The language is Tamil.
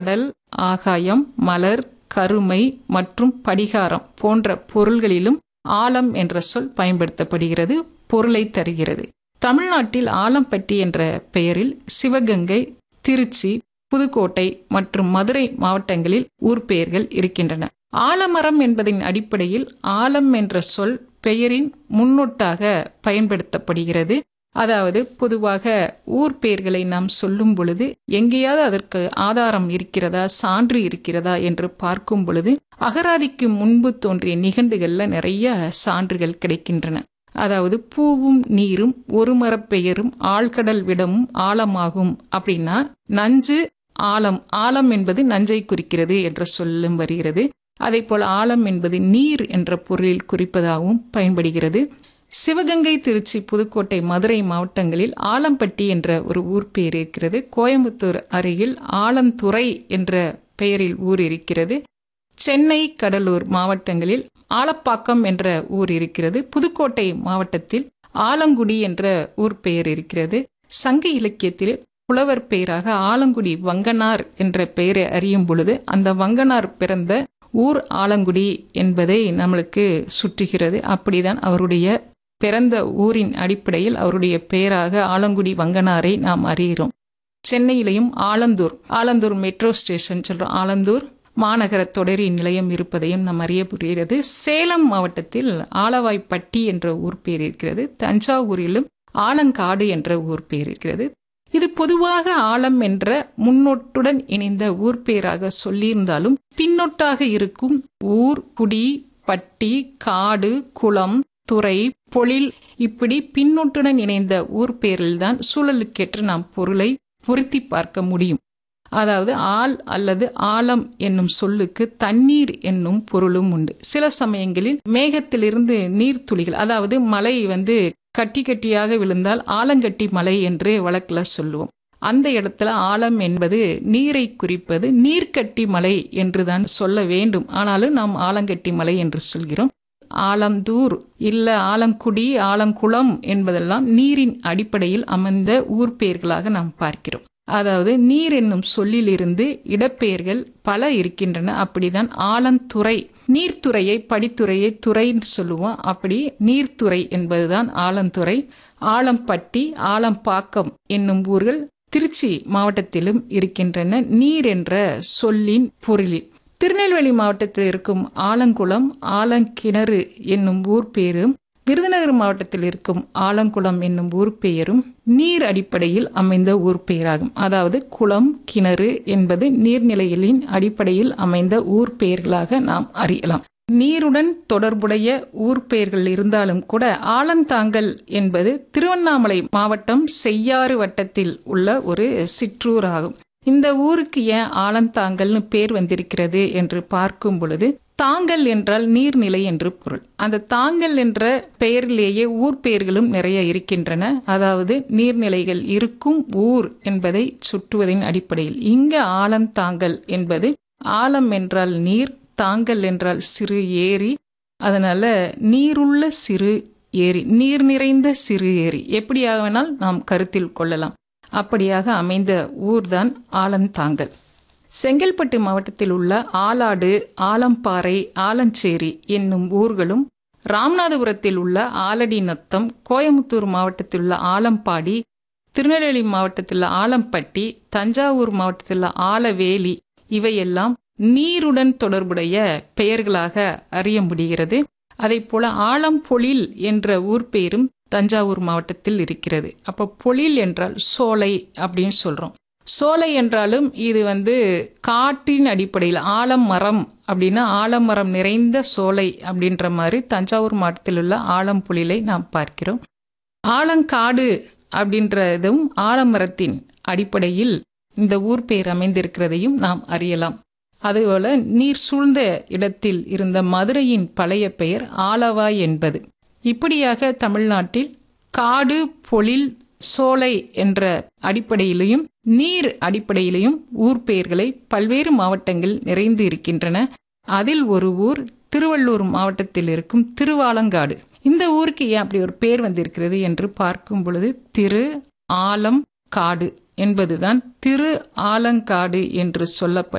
கடல் ஆகாயம் மலர் கருமை மற்றும் படிகாரம் போன்ற பொருள்களிலும் ஆலம் என்ற சொல் பயன்படுத்தப்படுகிறது பொருளை தருகிறது தமிழ்நாட்டில் ஆலம்பட்டி என்ற பெயரில் சிவகங்கை திருச்சி புதுக்கோட்டை மற்றும் மதுரை மாவட்டங்களில் ஊர் பெயர்கள் இருக்கின்றன ஆலமரம் என்பதின் அடிப்படையில் ஆலம் என்ற சொல் பெயரின் முன்னொட்டாக பயன்படுத்தப்படுகிறது அதாவது பொதுவாக ஊர் பெயர்களை நாம் சொல்லும் பொழுது எங்கேயாவது அதற்கு ஆதாரம் இருக்கிறதா சான்று இருக்கிறதா என்று பார்க்கும் பொழுது அகராதிக்கு முன்பு தோன்றிய நிகண்டுகள்ல நிறைய சான்றுகள் கிடைக்கின்றன அதாவது பூவும் நீரும் ஒரு மரப்பெயரும் ஆழ்கடல் விடமும் ஆழமாகும் அப்படின்னா நஞ்சு ஆழம் ஆழம் என்பது நஞ்சை குறிக்கிறது என்ற சொல்லும் வருகிறது அதே போல ஆழம் என்பது நீர் என்ற பொருளில் குறிப்பதாகவும் பயன்படுகிறது சிவகங்கை திருச்சி புதுக்கோட்டை மதுரை மாவட்டங்களில் ஆலம்பட்டி என்ற ஒரு ஊர் பெயர் இருக்கிறது கோயம்புத்தூர் அருகில் ஆலந்துறை என்ற பெயரில் ஊர் இருக்கிறது சென்னை கடலூர் மாவட்டங்களில் ஆலப்பாக்கம் என்ற ஊர் இருக்கிறது புதுக்கோட்டை மாவட்டத்தில் ஆலங்குடி என்ற ஊர் பெயர் இருக்கிறது சங்க இலக்கியத்தில் புலவர் பெயராக ஆலங்குடி வங்கனார் என்ற பெயரை அறியும் பொழுது அந்த வங்கனார் பிறந்த ஊர் ஆலங்குடி என்பதை நம்மளுக்கு சுற்றுகிறது அப்படிதான் அவருடைய பிறந்த ஊரின் அடிப்படையில் அவருடைய பெயராக ஆலங்குடி வங்கனாரை நாம் அறிகிறோம் சென்னையிலையும் ஆலந்தூர் ஆலந்தூர் மெட்ரோ ஸ்டேஷன் சொல்றோம் ஆலந்தூர் மாநகர தொடரி நிலையம் இருப்பதையும் நாம் அறிய புரிகிறது சேலம் மாவட்டத்தில் ஆலவாய்ப்பட்டி என்ற ஊர் பேர் இருக்கிறது தஞ்சாவூரிலும் ஆலங்காடு என்ற ஊர் பேர் இருக்கிறது இது பொதுவாக ஆலம் என்ற முன்னொட்டுடன் இணைந்த ஊர் பேராக சொல்லியிருந்தாலும் பின்னொட்டாக இருக்கும் ஊர் குடி பட்டி காடு குளம் துறை பொழில் இப்படி பின்னொட்டுடன் இணைந்த ஊர் பேரில்தான் சூழலுக்கேற்ற நாம் பொருளை பொருத்தி பார்க்க முடியும் அதாவது ஆள் அல்லது ஆழம் என்னும் சொல்லுக்கு தண்ணீர் என்னும் பொருளும் உண்டு சில சமயங்களில் மேகத்திலிருந்து நீர்த்துளிகள் அதாவது மழை வந்து கட்டி கட்டியாக விழுந்தால் ஆலங்கட்டி மலை என்று வழக்கில் சொல்லுவோம் அந்த இடத்துல ஆழம் என்பது நீரை குறிப்பது நீர்க்கட்டி மலை என்றுதான் சொல்ல வேண்டும் ஆனாலும் நாம் ஆலங்கட்டி மலை என்று சொல்கிறோம் ஆலந்தூர் இல்ல ஆலங்குடி ஆலங்குளம் என்பதெல்லாம் நீரின் அடிப்படையில் அமைந்த ஊர் பெயர்களாக நாம் பார்க்கிறோம் அதாவது நீர் என்னும் சொல்லிலிருந்து இடப்பெயர்கள் பல இருக்கின்றன அப்படிதான் ஆலந்துறை நீர்த்துறையை படித்துறையை துறைன்னு சொல்லுவோம் அப்படி நீர்த்துறை என்பதுதான் ஆலந்துறை ஆலம்பட்டி ஆலம்பாக்கம் என்னும் ஊர்கள் திருச்சி மாவட்டத்திலும் இருக்கின்றன நீர் என்ற சொல்லின் பொருளில் திருநெல்வேலி மாவட்டத்தில் இருக்கும் ஆலங்குளம் ஆலங்கிணறு என்னும் ஊர் பேரும் விருதுநகர் மாவட்டத்தில் இருக்கும் ஆலங்குளம் என்னும் ஊர் பெயரும் நீர் அடிப்படையில் அமைந்த ஊர் பெயராகும் அதாவது குளம் கிணறு என்பது நீர்நிலைகளின் அடிப்படையில் அமைந்த ஊர் பெயர்களாக நாம் அறியலாம் நீருடன் தொடர்புடைய ஊர் பெயர்கள் இருந்தாலும் கூட ஆலந்தாங்கல் என்பது திருவண்ணாமலை மாவட்டம் செய்யாறு வட்டத்தில் உள்ள ஒரு சிற்றூர் ஆகும் இந்த ஊருக்கு ஏன் ஆலந்தாங்கல்னு பேர் வந்திருக்கிறது என்று பார்க்கும் பொழுது தாங்கல் என்றால் நீர்நிலை என்று பொருள் அந்த தாங்கல் என்ற பெயரிலேயே ஊர் பெயர்களும் நிறைய இருக்கின்றன அதாவது நீர்நிலைகள் இருக்கும் ஊர் என்பதை சுற்றுவதின் அடிப்படையில் இங்க ஆலம் தாங்கல் என்பது ஆலம் என்றால் நீர் தாங்கல் என்றால் சிறு ஏரி அதனால நீருள்ள சிறு ஏரி நீர் நிறைந்த சிறு ஏரி எப்படியாக வேணால் நாம் கருத்தில் கொள்ளலாம் அப்படியாக அமைந்த ஊர்தான் ஆலந்தாங்கல் செங்கல்பட்டு மாவட்டத்தில் உள்ள ஆலாடு ஆலம்பாறை ஆலஞ்சேரி என்னும் ஊர்களும் ராமநாதபுரத்தில் உள்ள ஆலடி நத்தம் கோயமுத்தூர் மாவட்டத்தில் உள்ள ஆலம்பாடி திருநெல்வேலி மாவட்டத்தில் உள்ள ஆலம்பட்டி தஞ்சாவூர் மாவட்டத்தில் உள்ள ஆலவேலி இவையெல்லாம் நீருடன் தொடர்புடைய பெயர்களாக அறிய முடிகிறது அதே போல ஆலம்பொழில் என்ற ஊர் பெயரும் தஞ்சாவூர் மாவட்டத்தில் இருக்கிறது அப்போ பொழில் என்றால் சோலை அப்படின்னு சொல்றோம் சோலை என்றாலும் இது வந்து காட்டின் அடிப்படையில் ஆலமரம் அப்படின்னா ஆலமரம் நிறைந்த சோலை அப்படின்ற மாதிரி தஞ்சாவூர் மாவட்டத்தில் உள்ள ஆலம்புலிலை நாம் பார்க்கிறோம் ஆலங்காடு அப்படின்றதும் ஆலமரத்தின் அடிப்படையில் இந்த ஊர் பெயர் அமைந்திருக்கிறதையும் நாம் அறியலாம் அதுபோல நீர் சூழ்ந்த இடத்தில் இருந்த மதுரையின் பழைய பெயர் ஆலவாய் என்பது இப்படியாக தமிழ்நாட்டில் காடு பொழில் சோலை என்ற அடிப்படையிலையும் நீர் அடிப்படையிலையும் ஊர் பெயர்களை பல்வேறு மாவட்டங்கள் நிறைந்து இருக்கின்றன அதில் ஒரு ஊர் திருவள்ளூர் மாவட்டத்தில் இருக்கும் திருவாலங்காடு இந்த ஊருக்கு ஏன் அப்படி ஒரு பேர் வந்திருக்கிறது என்று பார்க்கும் பொழுது திரு ஆலம் காடு என்பதுதான் திரு ஆலங்காடு என்று சொல்லப்பட்ட